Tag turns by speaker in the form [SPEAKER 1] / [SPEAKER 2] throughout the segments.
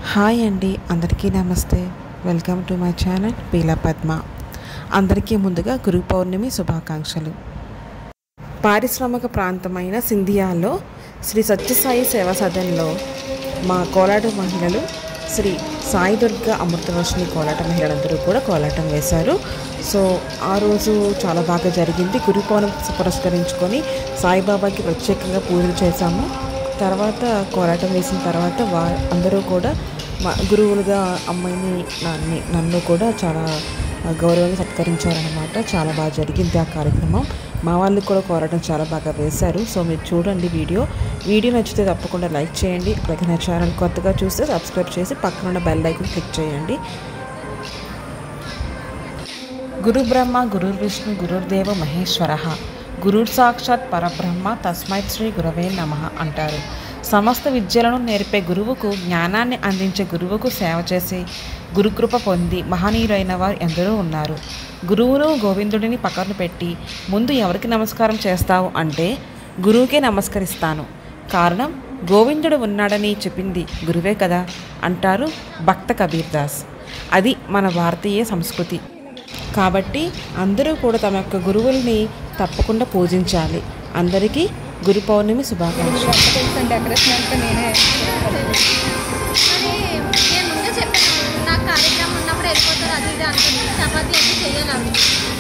[SPEAKER 1] Hi అండి అందరికీ నమస్తే welcome to my channel Peela Padma అందరికీ ముందుగా గురు పౌర్ణమి శుభాకాంక్షలు పారిశ్రామిక ప్రాంతమైన సింధియాలో శ్రీ సత్యసాయి సేవా సదన్లో మా కోలాట మహిళలు శ్రీ సాయి దుర్గ అమృతవర్షిణి కోలాట మహిళలందరూ కూడా కోలాటం వేశారు సో ఆ రోజు చాలా బాగా జరిగింది గురు పౌర్ణమి పురస్కరించుకొని సాయిబాబాకి ప్రత్యేకంగా పూజలు చేశాము తర్వాత కోలాటం వేసిన తర్వాత వా అందరూ కూడా మా గురువులుగా అమ్మాయిని నన్ను నన్ను కూడా చాలా గౌరవంగా సత్కరించారనమాట చాలా బాగా జరిగింది ఆ కార్యక్రమం మా వాళ్ళు కూడా కోరటం చాలా బాగా వేశారు సో మీరు చూడండి వీడియో వీడియో నచ్చితే తప్పకుండా లైక్ చేయండి అలాగే నా ఛానల్ కొత్తగా చూస్తే సబ్స్క్రైబ్ చేసి పక్కన ఉన్న బెల్ ఐకన్ క్లిక్ చేయండి గురు బ్రహ్మ గురుర్ విష్ణు గురుర్దేవ మహేశ్వర గురుర్ సాక్షాత్ పరబ్రహ్మ తస్మైత్ శ్రీ గురవే నమ అంటారు సమస్త విద్యలను నేర్పే గురువుకు జ్ఞానాన్ని అందించే గురువుకు సేవ చేసి గురుకృప పొంది మహనీయులైన వారు ఎందరో ఉన్నారు గురువును గోవిందుడిని పక్కన పెట్టి ముందు ఎవరికి నమస్కారం చేస్తావు అంటే గురువుకే నమస్కరిస్తాను కారణం గోవిందుడు ఉన్నాడని చెప్పింది గురువే కదా అంటారు భక్త కబీర్ దాస్ అది మన భారతీయ సంస్కృతి కాబట్టి అందరూ కూడా తమ యొక్క గురువుల్ని తప్పకుండా పూజించాలి అందరికీ గురు పౌర్ణమి శుభాకాంక్షలు
[SPEAKER 2] కొంచెం డెకరేషన్ అంతా నేనే
[SPEAKER 3] అని నేను ముందే చెప్పాను నాకు కార్యక్రమం ఉన్నప్పుడు వెళ్ళిపోతారు అది ఇది అనుకుంది చపాతీ అయితే చెయ్యాలి అవి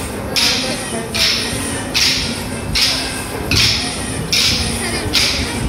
[SPEAKER 3] సరే అండి.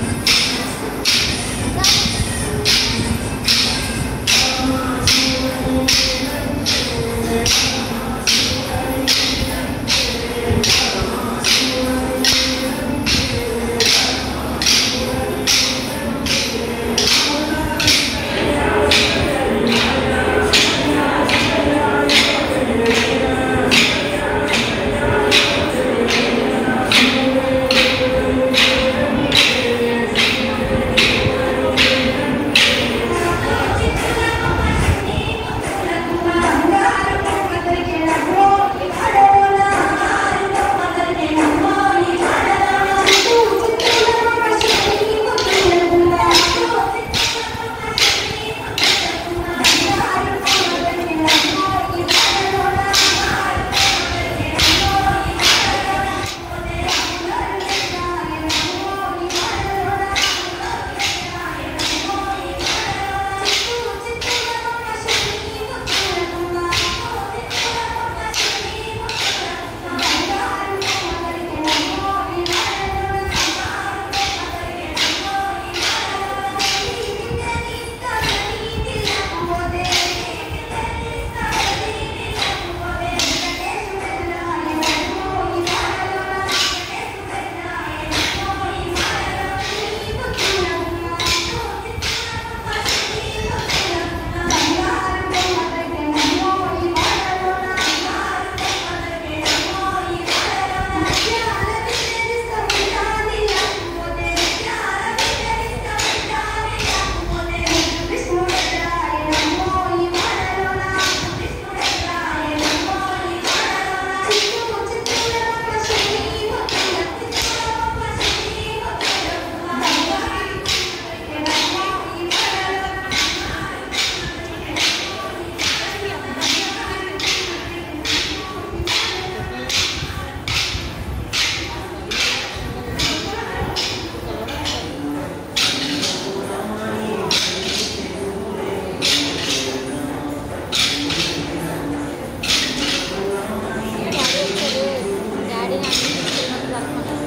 [SPEAKER 3] డాడీ నాకు తీసుకెళ్ళినప్పుడు రమ్మన్నారు.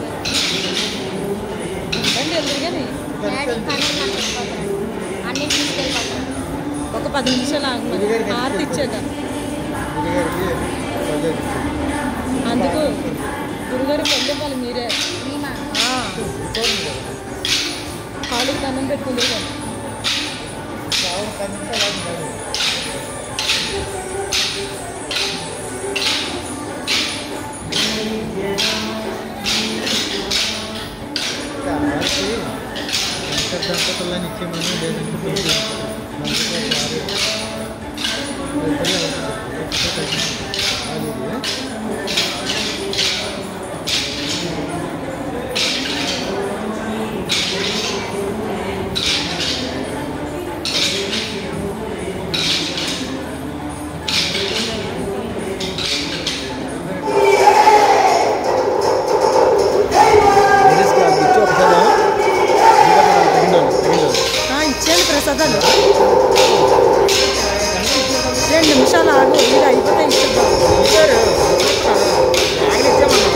[SPEAKER 2] రండి ఎందుకు కానీ
[SPEAKER 3] డాడీ పని నాకు ఇవ్వకపోతాడు. అన్నీ తీసుకెళ్ళిపోతాడు
[SPEAKER 2] ఒక పది నిమిషాలు ఆగమని హారతి ఇచ్చాక అందుకు గురుగారు పొందేపాలి మీరే
[SPEAKER 3] మేమా
[SPEAKER 2] కాళ్ళకి దండం పెట్టుకుందరు కానీ
[SPEAKER 4] దంపతులను ఇచ్చేమని లేదంటే
[SPEAKER 3] ఆ
[SPEAKER 2] కదలు రెండు నిమిషాలు ఆగు ఇది అయిపోతే ఇచ్చేద్దాం
[SPEAKER 4] ఇచ్చారు బ్యాగులు ఇచ్చామన్నా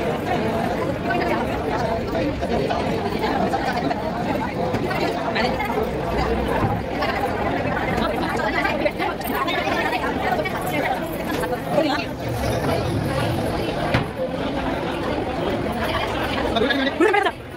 [SPEAKER 3] అదే